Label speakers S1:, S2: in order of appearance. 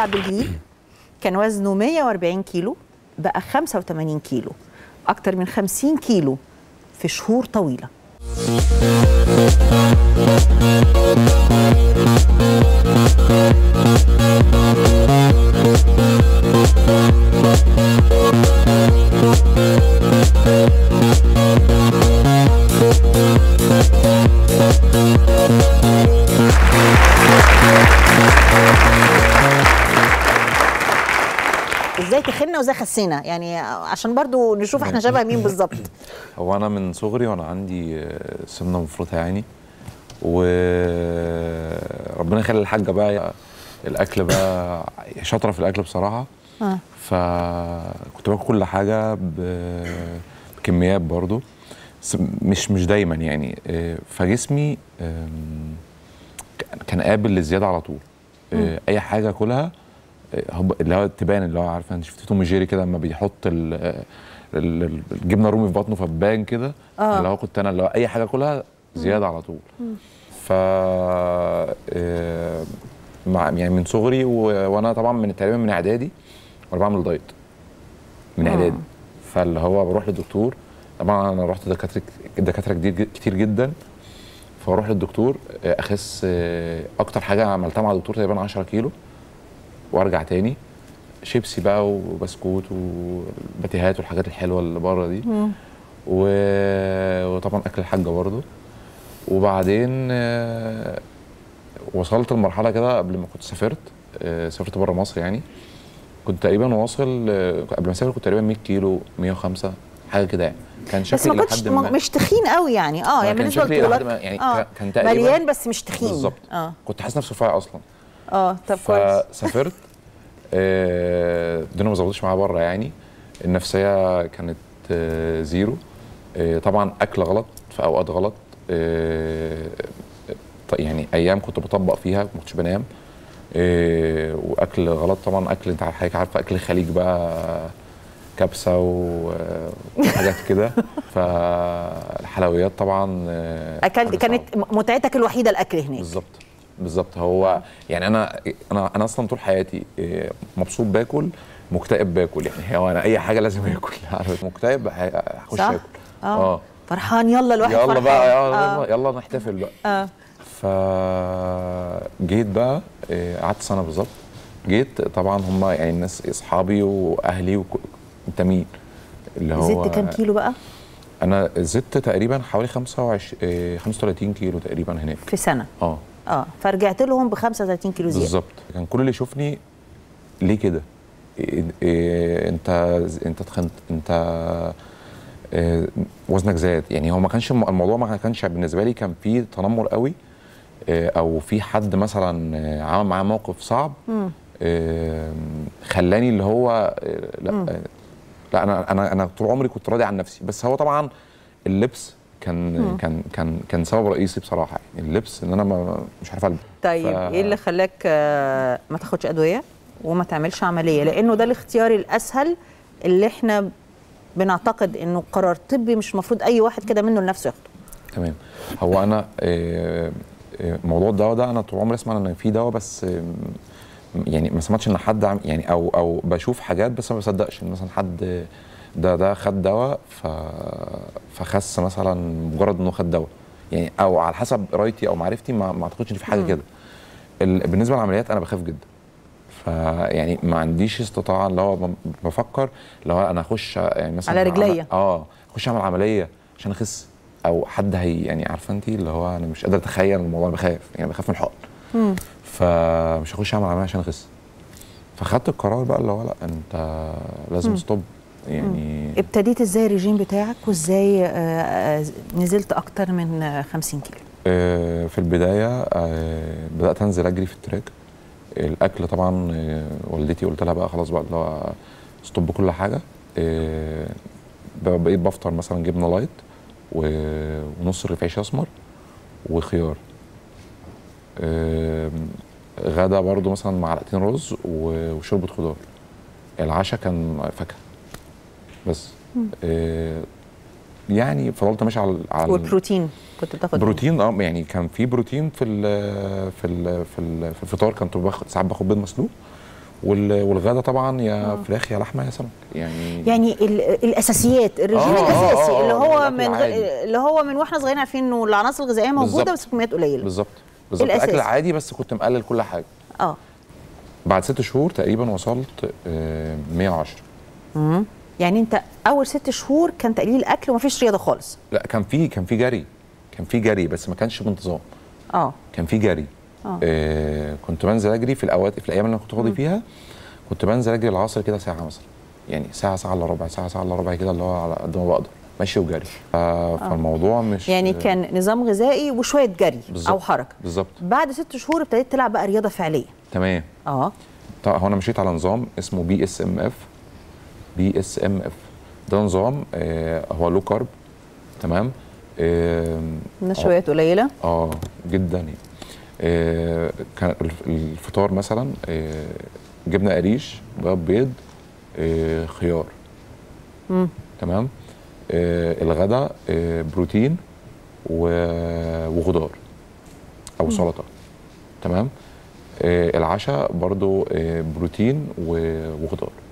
S1: عبد الجليل كان وزنه 140 كيلو بقى 85 كيلو اكتر من 50 كيلو في شهور طويله ازاي تخنا وازاي خسينا يعني عشان برضو نشوف احنا شبه مين بالظبط
S2: هو انا من صغري وانا عندي آه، سمنه مفروطه يعني وربنا يخلي الحاجه بقى الاكل بقى شاطره في الاكل بصراحه
S1: آه.
S2: فكنت باكل كل حاجه ب- بكميات برضو بس مش مش دايما يعني آه، فجسمي آم، كان قابل للزياده على طول آه، اي حاجه اكلها آه، هو اللي هو تبان اللي هو عارفه انت شفت توم جيري كده لما بيحط ال- آه، ال- ال- الجبنه الرومي في بطنه فبان كده
S1: آه.
S2: اللي هو كنت انا اللي هو اي حاجه اكلها زياده على طول ف آه، مع يعني من صغري و- وانا طبعا من تقريبا من اعدادي وانا بعمل دايت من
S1: آه.
S2: اعدادي فاللي هو بروح للدكتور طبعا انا رحت دكاتره دكاتره كتير كتير جدا فاروح للدكتور آه، اخس آه، اكتر حاجه عملتها مع الدكتور تقريبا 10 كيلو وارجع تاني شيبسي بقى وبسكوت والباتيهات والحاجات الحلوه اللي بره دي و... وطبعا اكل الحاجه برضه وبعدين آه، وصلت لمرحله كده قبل ما كنت سافرت آه، سافرت بره مصر يعني كنت تقريبا واصل آه، قبل ما اسافر كنت تقريبا 100 كيلو 105 حاجه كده يعني كان
S1: بس
S2: شكلي
S1: ما كنتش
S2: لحد ما
S1: مش تخين قوي يعني اه يعني
S2: كان
S1: بالنسبه
S2: شكلي لحد
S1: لطولك
S2: ما يعني
S1: آه.
S2: كان- كان تقريبا
S1: مليان بس مش تخين
S2: بالظبط
S1: اه
S2: كنت حاسس نفسي رفيع اصلا
S1: اه طب كويس
S2: فسافرت آه، الدنيا ما ظبطتش معايا بره يعني النفسيه كانت آه، زيرو آه، طبعا اكل غلط في اوقات غلط آه، ط- يعني ايام كنت بطبق فيها ما كنتش بنام آه، واكل غلط طبعا اكل انت حضرتك عارفه اكل الخليج بقى كبسه و- وحاجات كده فالحلويات طبعا آه،
S1: اكلت
S2: حاجة
S1: كانت
S2: صعبة.
S1: متعتك الوحيده الاكل هناك
S2: بالظبط بالظبط هو يعني انا انا انا اصلا طول حياتي إيه، مبسوط باكل مكتئب باكل يعني هو انا اي حاجه لازم اكل عارف مكتئب ه- هخش
S1: صح؟
S2: اكل
S1: اه فرحان يلا الواحد
S2: يلا
S1: فرحان.
S2: بقى
S1: آه.
S2: يلا يلا نحتفل بقى
S1: اه
S2: فجيت بقى إيه، قعدت سنه بالظبط جيت طبعا هم يعني الناس اصحابي واهلي وك... انت مين اللي هو
S1: زدت كام كيلو بقى
S2: انا زدت تقريبا حوالي 25 إيه، 35 كيلو تقريبا هناك
S1: في سنه
S2: اه
S1: اه فرجعت لهم ب 35 كيلو زياده
S2: بالظبط كان كل اللي يشوفني ليه كده إيه إيه انت انت تخنت انت إيه وزنك زاد يعني هو ما كانش الم- الموضوع ما كانش بالنسبه لي كان فيه تنمر قوي إيه او في حد مثلا إيه، عمل معايا موقف صعب إيه خلاني اللي هو إيه لا إيه لا انا انا انا طول عمري كنت راضي عن نفسي بس هو طبعا اللبس كان كان كان كان سبب رئيسي بصراحه يعني اللبس ان انا ما مش عارف البس
S1: طيب
S2: ف-
S1: ايه اللي خلاك آه، ما تاخدش ادويه وما تعملش عمليه لانه ده الاختيار الاسهل اللي احنا بنعتقد انه قرار طبي مش المفروض اي واحد كده منه لنفسه ياخده
S2: تمام هو انا آه، آه، موضوع الدواء ده انا طول عمري اسمع ان في دواء بس آه، يعني ما سمعتش ان حد عم يعني او او بشوف حاجات بس ما بصدقش ان مثلا حد ده ده خد دواء ف فخس مثلا مجرد انه خد دواء يعني او على حسب قرايتي او معرفتي ما, ما اعتقدش ان في حاجه كده ال- بالنسبه للعمليات انا بخاف جدا فيعني ما عنديش استطاعه اللي هو ب- بفكر اللي هو انا اخش يعني مثلا
S1: على
S2: هعمل-
S1: رجليا.
S2: اه اخش اعمل عمليه عشان اخس او حد هي يعني عارفه انت اللي هو انا مش قادر اتخيل الموضوع بخاف يعني بخاف من الحقن فمش هخش اعمل عمليه عشان اخس فخدت القرار بقى اللي هو لا انت لازم ستوب يعني
S1: ابتديت ازاي الرجيم بتاعك وازاي آه، آه، نزلت اكتر من آه، 50 كيلو
S2: آه، في البدايه آه، بدات انزل اجري في التراك الاكل طبعا آه، والدتي قلت لها بقى خلاص بقى اللي هو ستوب كل حاجه آه، ب- بقيت بفطر مثلا جبنه لايت و- ونص رغيف عيش اسمر وخيار آه، غدا برضو مثلا معلقتين رز و- وشوربه خضار العشاء كان فاكهه بس آه، يعني فضلت ماشي على على
S1: والبروتين كنت بتاخد
S2: بروتين اه يعني كان في بروتين في ال في ال في, ال في الفطار كنت باخد ساعات باخد بيض مسلوق وال- والغدا طبعا يا فراخ يا لحمه يا سمك يعني
S1: يعني ال- الاساسيات الرجيم
S2: آه، آه،
S1: الاساسي
S2: آه،
S1: اللي
S2: آه،
S1: هو
S2: الأكل
S1: من غ...
S2: العادي.
S1: اللي هو من واحنا صغيرين عارفين انه العناصر الغذائيه موجوده
S2: بالظبط.
S1: بس بكميات قليله
S2: بالظبط بالظبط
S1: الأساس.
S2: اكل عادي بس كنت مقلل كل حاجه
S1: اه
S2: بعد ست شهور تقريبا وصلت آه، 110
S1: يعني انت اول ست شهور كان تقليل اكل ومفيش رياضه خالص
S2: لا كان في كان في جري كان في جري بس ما كانش بانتظام
S1: اه
S2: كان في جري
S1: آه.
S2: آه كنت بنزل اجري في الاوقات في الايام اللي انا كنت فاضي فيها كنت بنزل اجري العصر كده ساعه مثلا يعني ساعه ساعه الا ربع ساعه ساعه الا ربع كده اللي هو على قد ما بقدر ماشي وجري ف- فالموضوع مش
S1: يعني كان نظام غذائي وشويه جري
S2: بالظبط.
S1: او حركه
S2: بالظبط
S1: بعد ست شهور ابتديت تلعب بقى رياضه فعليه
S2: تمام
S1: اه
S2: طبعا هو انا مشيت على نظام اسمه بي اس ام اف بي اس ام اف ده نظام آه هو لو كارب تمام آه
S1: نشويات قليله
S2: اه جدا يعني آه كان الف- الفطار مثلا آه جبنه قريش بيض بيض آه خيار
S1: مم.
S2: تمام آه الغداء آه بروتين و- وخضار او سلطه تمام آه العشاء برضو آه بروتين و- وخضار